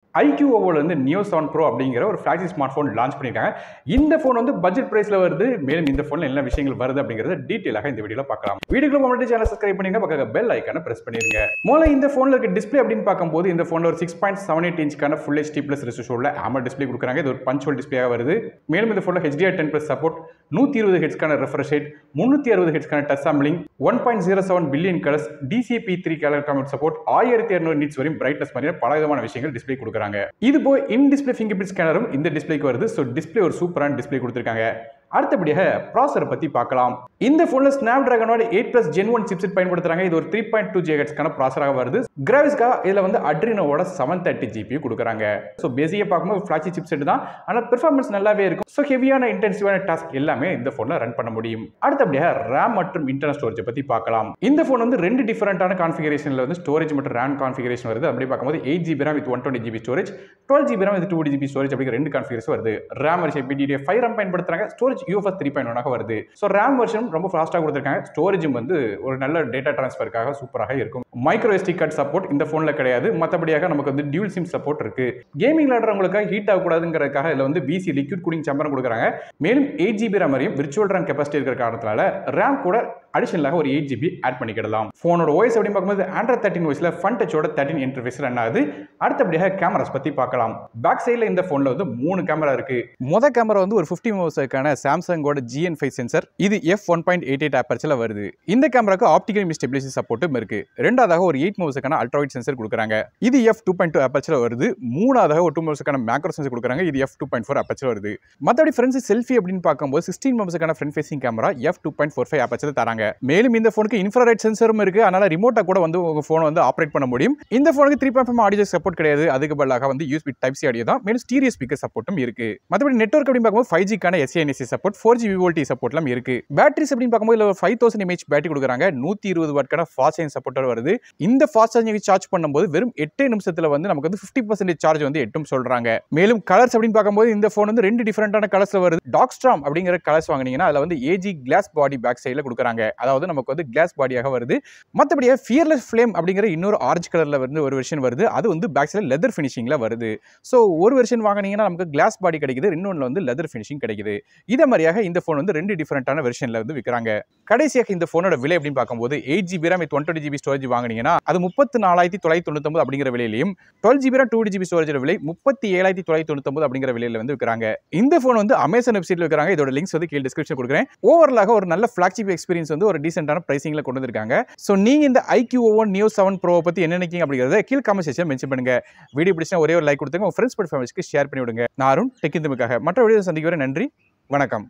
IQ இருந்து neo seven pro அப்படிங்கிற ஒரு ஃபிளாக்ஷிப் ஸ்மார்ட் ஃபோன் லான்ச் பண்ணியிருக்காங்க இந்த ஃபோன் வந்து பட்ஜெட் பிரைஸ்ல வருது மேலும் இந்த ஃபோனில் என்ன விஷயங்கள் வருது அப்படிங்கிறத டீட்டெயிலாக இந்த வீடியோல பார்க்கலாம் வீடியோக்கு முன்னாடி சேனல் சப்ஸ்கிரைப் பண்ணிருங்க பக்கம் பெல் ஐக்கான பிரஸ் பண்ணிருங்க முதல்ல இந்த ஃபோனில் இருக்க டிஸ்ப்ளே அப்படின்னு பார்க்கும்போது இந்த ஃபோனில் ஒரு சிக்ஸ் பாயிண்ட் செவன் எயிட் இன்ச்சுக்கான ஃபுல் ஹெச்டி ப்ளஸ் ரிசோஷோட ஆமல் டிஸ்ப்ளே கொடுக்குறாங்க இது ஒரு பஞ்சுவல் டிஸ்ப்ளேயாக வருது மேலும் இந்த ஃபோனில் ஹெச்டிஆர் டென் ப்ளஸ் சப்போர்ட் நூற்றி இருபது ஹெட்ஸ்க்கான ரெஃப்ரெஷ் ரேட் முந்நூற்றி அறுபது ஹெட்ஸ்க்கான touch sampling one point zero seven billion colours DCIP three colour gamut support ஆயிரத்தி இரநூறு நிட்ஸ் வரையும் பிரைட்னஸ் மாதிரி பல விதமான விஷயங்கள் டிஸ்ப்ளே கொடுக்குறாங்க இது போய் இன் டிஸ்பிளே ஃபிங்கர் பிரிண்ட் ஸ்கேனரும் இந்த டிஸ்ப்ளேக்கு வருது ஸோ டிஸ்ப்ளே ஒரு சூப்பரான டிஸ்ப்ளே கொடுத்துருக்காங்க அடுத்தபடியாக ப்ராசரை பற்றி பார்க்கலாம் இந்த ஃபோனில் ஸ்னாப் ட்ராகனோட eight plus gen one chipset பயன்படுத்துறாங்க இது ஒரு த்ரீ பாயிண்ட் டூ ஜிஹெட்ஸ்க்கான ப்ராசராக வருது கிராவிஸ்கா இதில் வந்து அட்ரினோவோட செவன் தேர்ட்டி ஜிபி கொடுக்குறாங்க ஸோ பேசிக்காக பார்க்கும்போது ஃப்ளாஷி சிப்செட் தான் ஆனால் பெர்ஃபார்மன்ஸ் நல்லாவே இருக்கும் ஸோ ஹெவியான இன்டென்சிவான டாஸ்க் எல்லாமே இந்த ஃபோனில் ரன் பண்ண முடியும் அடுத்தபடியாக ரேம் மற்றும் இன்டர்னல் ஸ்டோரேஜ் பற்றி பார்க்கலாம் இந்த ஃபோன் வந்து ரெண்டு டிஃபரெண்டான கான்ஃபிகரேஷனில் வந்து ஸ்டோரேஜ் மற்றும் ரேம் கான்ஃபிகரேஷன் வருது அப்படி பார்க்கும்போது eight GB RAM with one twenty GB storage twelve GB RAM with two GB storage அப்படிங்கிற ரெண்டு கான்ஃபிகரேஷன் வருது ரேம் வரிசை பிடிஏ ஃபைவ் ரேம் பயன்படுத்துறாங்க ஸ்டோரேஜ் யூஎஃப்எஸ் த்ரீ பாயிண்ட் ஒன்னாக வருது ஸோ ரேம் வெர்ஷன் ரொம்ப ஃபாஸ்ட்டாக கொடுத்துருக்காங்க ஸ்டோரேஜும் வந்து ஒரு நல்ல டேட்டா ட்ரான்ஸ்ஃபருக்காக சூப்பராக இருக்கும் மைக்ரோ எஸ்டி கார்டு சப்போர்ட் இந்த ஃபோனில் கிடையாது மற்றபடியாக நமக்கு வந்து டியூல் சிம் சப்போர்ட் இருக்கு கேமிங் விளையாடுறவங்களுக்காக ஹீட் ஆகக்கூடாதுங்கிறதுக்காக இதில் வந்து பிசி லிக்விட் கூலிங் சம்பரம் கொடுக்குறாங்க மேலும் எயிட் ஜிபி ரேம் வரையும் விர்ச்சுவல் ரேம் கெப்பாசிட்டி இருக்கிற காரணத்தினால ரேம் கூட அடிஷனலாக ஒரு எயிட் ஜிபி ஆட் பண்ணிக்கிடலாம் ஃபோனோட வாய்ஸ் அப்படின்னு பார்க்கும்போது ஆண்ட்ராய்ட் தேர்ட்டின் வாய்ஸில் ஃப்ரண்ட் டச்சோட தேர்ட்டின் இன்டர்ஃபேஸ் ரன் ஆகுது அடுத்தபடியாக கேமராஸ் பற்றி பார்க்கலாம் பேக் சைடில் இந்த ஃபோனில் வந்து மூணு கேமரா இருக்கு மொத கேமரா வந்து ஒரு ஃபிஃப்டி மோசக்கான சாம்சங்கோட ஜிஎன் ஃபைவ் சென்சர் இது f one point eight eight ஆப்பர்ச்சில் வருது இந்த கேமராக்கு ஆப்டிகல் இமேஜ் ஸ்டெபிலிட்டி சப்போர்ட்டும் இருக்கு ரெண்டாவதாக ஒரு எயிட் மோசக்கான அல்ட்ராவைட் சென்சர் கொடுக்குறாங்க இது எஃப் டூ பாயிண்ட் டூ ஆப்பர்ச்சில் வருது மூணாவதாக ஒரு டூ மோசக்கான மேக்ரோ சென்சர் கொடுக்குறாங்க இது எஃப் டூ பாயிண்ட் ஃபோர் ஆப்பர்ச்சில் வருது மற்றபடி ஃப்ரெண்ட்ஸ் செல்ஃபி அப்படின்னு பார்க்கும்போது சிக்ஸ்டீன் மோசக்கான front facing camera f two point four five ஆப்பர்ச்சில் தராங்க மேலும் இந்த ஃபோனுக்கு இன்ஃப்ராரெட் சென்சரும் இருக்கு அதனால ரிமோட்டா கூட வந்து உங்க ஃபோனை வந்து ஆப்ரேட் பண்ண முடியும் இந்த ஃபோனுக்கு three point five audio support கிடையாது அதுக்கு பதிலாக வந்து யூஸ்பி டைப் சி ஆடியோ தான் மேலும் ஸ்டீரியோ ஸ்பீக்கர் சப்போர்ட்டும் இருக்கு மற்றபடி நெட்ஒர்க் அப்படின்னு பார்க்கும்போது ஃபைவ் ஜிக்கான எஸ்ஏஎன்எஸ்சி சப்போர்ட் ஃபோர் ஜி விவோல்டி சப்போர்ட்லாம் இருக்கு பேட்டரிஸ் அப்படின்னு பார்க்கும்போது இதில் ஃபைவ் தௌசண்ட் எம்ஏஹெச் பேட்டரி கொடுக்குறாங்க நூற்றி இருபது வாட்கான ஃபாஸ்ட் சார்ஜிங் சப்போர்ட்டர் வருது இந்த ஃபாஸ்ட் சார்ஜிங் சார்ஜ் பண்ணும்போது வெறும் எட்டு நிமிஷத்தில் வந்து நமக்கு வந்து ஃபிஃப்டி பர்சன்டேஜ் சார்ஜ் வந்து எட்டும் சொல்றாங்க மேலும் கலர்ஸ் அப்படின்னு பார்க்கும்போது இந்த ஃபோன் வந்து ரெண்டு டிஃபரெண்டான கலர்ஸ்ல வருது டாக்ஸ்ட்ராம் அப்படிங்கிற கலர்ஸ் வாங்கினீங்கன்னா அதில் வந்து ஏஜி கிளாஸ் பாடி பேக் சைடில் கொடுக்குறாங்க அதாவது நமக்கு வந்து கிளாஸ் பாடியாக வருது மற்றபடியே ஃபியர்லெஸ் ஃப்ளேம் அப்படிங்கிற இன்னொரு ஆரஞ்சு கலரில் வந்து ஒரு வெர்ஷன் வருது அது வந்து பேக் சைடில் லெதர் ஃபினிஷிங்கில் வருது ஸோ ஒரு வெர்ஷன் வாங்கினீங்கன்னா நமக்கு கிளாஸ் பாடி கிடைக்குது இன்னொன்று வந்து லெதர் ஃபினிஷிங் கிடைக்குது இதே மாதிரியாக இந்த ஃபோன் வந்து ரெண்டு டிஃபரெண்டான வெர்ஷனில் வந்து விற்கிறாங்க கடைசியாக இந்த ஃபோனோட விலை அப்படின்னு பார்க்கும்போது eight GB RAM one twenty GB storage வாங்கினீங்கன்னா அது முப்பத்தி நாலாயிரத்தி தொள்ளாயிரத்தி தொண்ணூத்தொம்பது அப்படிங்கிற விலையிலையும் twelve GB RAM two GB storage விலை முப்பத்தி ஏழாயிரத்தி தொள்ளாயிரத்தி தொண்ணூத்தொம்பது அப்படிங்கிற விலையில வந்து விற்கிறாங்க இந்த ஃபோன் வந்து அமேசான் வெப்சைட்ல விற்கிறாங்க இதோட லிங்க்ஸ் வந்து கீழே டிஸ்கிரிப்ஷன் கொடுக்குறேன் ஓவரலாக ஒரு நல்ல ஃபிளாக்ஷிப் எக்ஸ்பீரியன்ஸ் வந்து ஒரு டீசென்டான பிரைசிங்ல கொண்டு வந்திருக்காங்க ஸோ நீங்க இந்த iQOO one Neo seven pro பத்தி என்ன நினைக்கிங்க அப்படிங்கிறத கீழ் கமெண்ட் செக்ஷன் மென்ஷன் பண்ணுங்க வீடியோ பிடிச்சா ஒரே ஒரு லைக் கொடுத்துங்க உங்க ஃப்ரெண்ட்ஸ் பட் ஃபேமிலிஸ்க்கு ஷேர் பண்ணி விடுங்க நாரும் டெக்கிந்தமுக்காக மற்ற வீடியோ சந்திக்க வரை நன்றி வணக்கம்